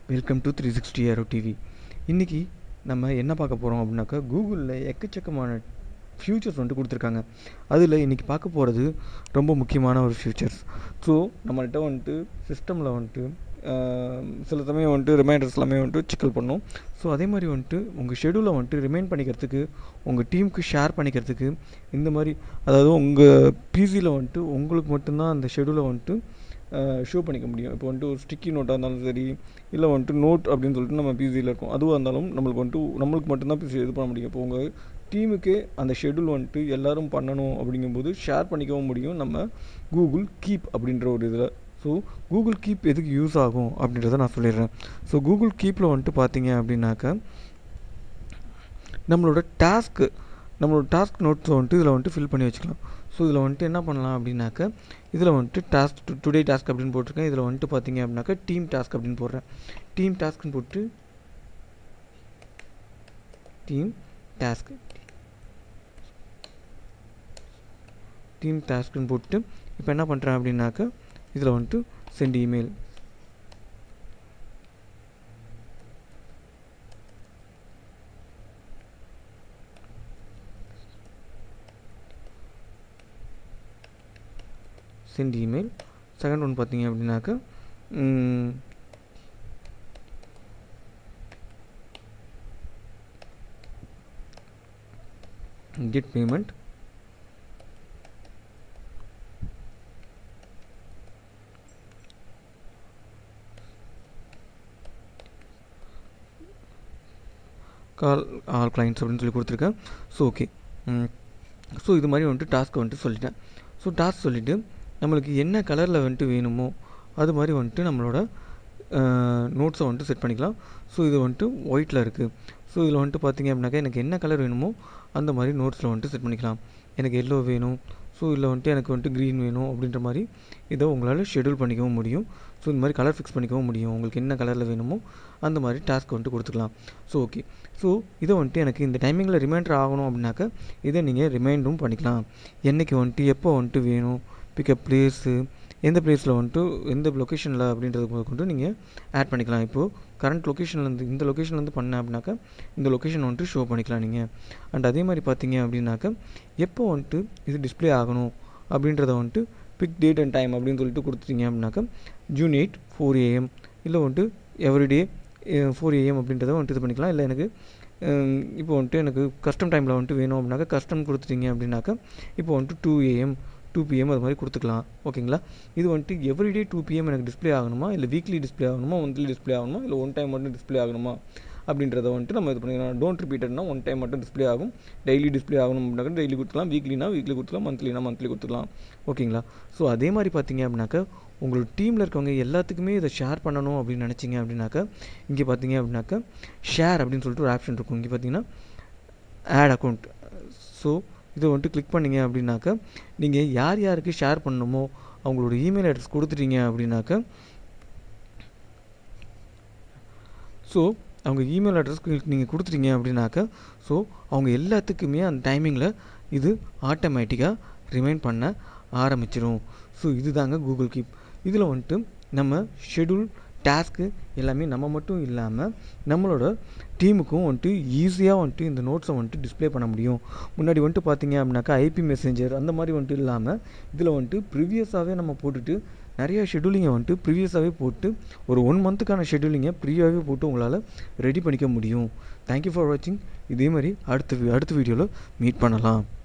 welcome to three sixty aero TV இன்றைக்கி நம்ம என்ன பார்க்க போகிறோம் அப்படின்னாக்கா கூகுளில் எக்கச்சக்கமான ஃபியூச்சர்ஸ் வந்துட்டு கொடுத்துருக்காங்க அதில் இன்றைக்கி பார்க்க போகிறது ரொம்ப முக்கியமான ஒரு ஃபியூச்சர்ஸ் ஸோ நம்மள்கிட்ட வந்துட்டு சிஸ்டமில் வந்துட்டு ஆஹ், சில சமயம் வந்துட்டு ரிமைண்டர்ஸ் எல்லாமே வந்துட்டு சிக்கல் பண்ணும் ஸோ அதே மாதிரி வந்துட்டு உங்கள் ஷெடியூலை வந்துட்டு ரிமைண்ட் பண்ணிக்கிறதுக்கு உங்கள் டீமுக்கு ஷேர் பண்ணிக்கிறதுக்கு இந்த மாதிரி அதாவது உங்கள் பிசியில் வந்துட்டு உங்களுக்கு மட்டும்தான் அந்த ஷெடியூலை வந்துட்டு ஷோ பண்ணிக்க முடியும் இப்போ வந்துட்டு ஒரு ஸ்டிக்கி நோட்டாக இருந்தாலும் சரி இல்லை வந்துட்டு நோட் அப்படின்னு சொல்லிட்டு நம்ம பிசியில் இருக்கும் அதுவாக இருந்தாலும் நம்மளுக்கு வந்துட்டு நம்மளுக்கு மட்டும்தான் பிசி இது பண்ண முடியும் இப்போ உங்கள் டீமுக்கே அந்த ஷெடியூல் வந்துட்டு எல்லாரும் பண்ணணும் அப்படிங்கும்போது ஷேர் பண்ணிக்கவும் முடியும் நம்ம கூகுள் கீப் அப்படின்ற ஒரு இதில் ஸோ கூகுள் கீப் எதுக்கு யூஸ் ஆகும் அப்படின்றத நான் சொல்லிடுறேன் ஸோ கூகுள் கீப்பில் வந்துட்டு பார்த்தீங்க அப்படின்னாக்கா நம்மளோட டாஸ்க்கு நம்மளோட டாஸ்க் நோட்ஸை வந்துட்டு இதில் வந்துட்டு ஃபில் பண்ணி வச்சுக்கலாம் ஸோ இதில் வந்துட்டு என்ன பண்ணலாம் அப்படின்னாக்க இதில் வந்துட்டு டாஸ்க் டுடே டாஸ்க் அப்படின்னு போட்டிருக்கேன் இதில் வந்துட்டு பார்த்தீங்க அப்படின்னாக்கா டீம் டாஸ்க் அப்படின்னு போடுறேன் டீம் டாஸ்க்னு போட்டு டீம் டாஸ்க் டீம் டாஸ்க்னு போட்டு இப்போ என்ன பண்ணுறேன் அப்படின்னாக்கா இதில் வந்துட்டு send email send email second one பார்த்தீங்க அப்படின்னாக்கா get payment call all clients அப்படின்னு சொல்லி கொடுத்துருக்கேன் ஸோ ஓகே ஸோ இது மாதிரி வந்துட்டு டாஸ்க்கை வந்துட்டு சொல்லிட்டேன் ஸோ டாஸ்க் சொல்லிவிட்டு நம்மளுக்கு என்ன கலரில் வந்துட்டு வேணுமோ அது மாதிரி வந்துட்டு நம்மளோட நோட்ஸை வந்துட்டு செட் பண்ணிக்கலாம் ஸோ இது வந்துட்டு ஒயிட்டில் இருக்குது ஸோ இதில் வந்துட்டு பார்த்தீங்க அப்படின்னாக்கா எனக்கு என்ன கலர் வேணுமோ அந்த மாதிரி நோட்ஸில் வந்துட்டு செட் பண்ணிக்கலாம் எனக்கு எல்லோ வேணும் ஸோ இதில் வந்துட்டு எனக்கு வந்துட்டு க்ரீன் வேணும் அப்படின்ற மாதிரி இதை உங்களால் ஷெடியூல் பண்ணிக்கவும் முடியும் ஸோ இந்த மாதிரி கலர் ஃபிக்ஸ் பண்ணிக்கவும் முடியும் உங்களுக்கு என்ன கலரில் வேணுமோ அந்த மாதிரி டாஸ்க் வந்துட்டு கொடுத்துக்கலாம் ஸோ ஓகே ஸோ இதை வந்துட்டு எனக்கு இந்த டைமிங்கில் ரிமைண்டர் ஆகணும் அப்படின்னாக்கா இதை நீங்கள் ரிமைண்டும் பண்ணிக்கலாம் என்றைக்கு வந்துட்டு எப்போ வந்துட்டு வேணும் பிக்கப் பிளேஸு எந்த பிளேஸில் வந்துட்டு எந்த லொக்கேஷனில் அப்படின்றது கொண்டு நீங்கள் ஆட் பண்ணிக்கலாம் இப்போது கரண்ட் லொக்கேஷன்லேருந்து இந்த லொக்கேஷன்லேருந்து பண்ணேன் அப்படின்னாக்கா இந்த லொக்கேஷன் வந்துட்டு ஷோ பண்ணிக்கலாம் நீங்கள் அண்ட் அதே மாதிரி பார்த்தீங்க அப்படின்னாக்கா எப்போ வந்துட்டு இது டிஸ்ப்ளே ஆகணும் அப்படின்றத வந்துட்டு பிக் டேட் அண்ட் டைம் அப்படின்னு சொல்லிட்டு கொடுத்துட்டீங்க அப்படின்னாக்கா ஜூன் எயிட் ஃபோர் ஏஎம் இல்லை வந்துட்டு எவ்ரிடே ஃபோர் ஏஎம் அப்படின்றத வந்துட்டு இது பண்ணிக்கலாம் இல்லை எனக்கு ஹம், இப்போ வந்துட்டு எனக்கு கஸ்டம் டைமில் வந்துட்டு வேணும் அப்படின்னாக்கா கஸ்டம் கொடுத்துட்டீங்க அப்படின்னாக்கா இப்போ வந்துட்டு டூ ஏஎம் டூ பிஎம் அது மாதிரி கொடுத்துக்கலாம் ஓகேங்களா இது வந்துட்டு எவ்ரிடே டூ பிஎம் எனக்கு டிஸ்ப்ளே ஆகணுமா இல்லை வீக்லி டிஸ்ப்ளே ஆகணுமா மந்த்லி டிஸ்ப்ளே ஆகணுமா இல்லை ஒன் டைம் மட்டும் டிஸ்ப்ளே ஆகணுமா அப்படின்றத வந்துட்டு நம்ம இது பண்ணிக்கலாம் டோன்ட் ரிப்பீட்டட்னா ஒன் டைம் மட்டும் டிஸ்ப்ளே ஆகும் டெய்லி டிஸ்ப்ளே ஆகணும் அப்படின்னாக்கா டெய்லி கொடுத்துக்கலாம் வீக்லினா வீக்லி கொடுத்துக்கலாம் மந்த்லினா மந்த்லி கொடுத்துக்கலாம் ஓகேங்களா ஸோ அதே மாதிரி பார்த்தீங்க அப்படின்னாக்கா உங்களோட டீமில் இருக்கவங்க எல்லாத்துக்குமே இதை ஷேர் பண்ணணும் அப்படின்னு நினச்சிங்க அப்படின்னாக்கா இங்கே பார்த்தீங்க அப்படின்னாக்கா ஷேர் அப்படின்னு சொல்லிட்டு ஒரு ஆப்ஷன் இருக்கும் இங்கே பார்த்தீங்கன்னா ஆட் அக்கௌண்ட் ஸோ இதை வந்துட்டு கிளிக் பண்ணீங்க அப்படின்னாக்கா நீங்கள் யார் யாருக்கு ஷேர் பண்ணணுமோ அவங்களோட இமெயில் அட்ரஸ் கொடுத்துட்டீங்க அப்படின்னாக்கா ஸோ அவங்க இமெயில் அட்ரஸ் நீங்கள் கொடுத்துட்டீங்க அப்படின்னாக்கா ஸோ அவங்க எல்லாத்துக்குமே அந்த டைமிங்கில் இது ஆட்டோமேட்டிக்காக ரிமைண்ட் பண்ண ஆரம்பிச்சிடும் ஸோ இதுதாங்க கூகுள் கீப் இதில் வந்துட்டு நம்ம ஷெடியூல் டாஸ்க்கு எல்லாமே நம்ம மட்டும் இல்லாமல் நம்மளோட டீமுக்கும் வந்துட்டு ஈஸியாக வந்துட்டு இந்த நோட்ஸை வந்துட்டு டிஸ்ப்ளே பண்ண முடியும் முன்னாடி வந்துட்டு பார்த்தீங்க அப்படின்னாக்கா ஐபி மெசேஞ்சர் அந்த மாதிரி வந்துட்டு இல்லாமல் இதில் வந்துட்டு ப்ரீவியஸாகவே நம்ம போட்டுட்டு நிறைய ஷெடியூலிங்கை வந்துட்டு ப்ரீவியஸாகவே போட்டு ஒரு ஒன் மந்த்துக்கான ஷெடியூலிங்கை ப்ரீவியாகவே போட்டு உங்களால் ரெடி பண்ணிக்க முடியும் தேங்க்யூ ஃபார் வாட்சிங் இதே மாதிரி அடுத்த வி- அடுத்த வீடியோவில் மீட் பண்ணலாம்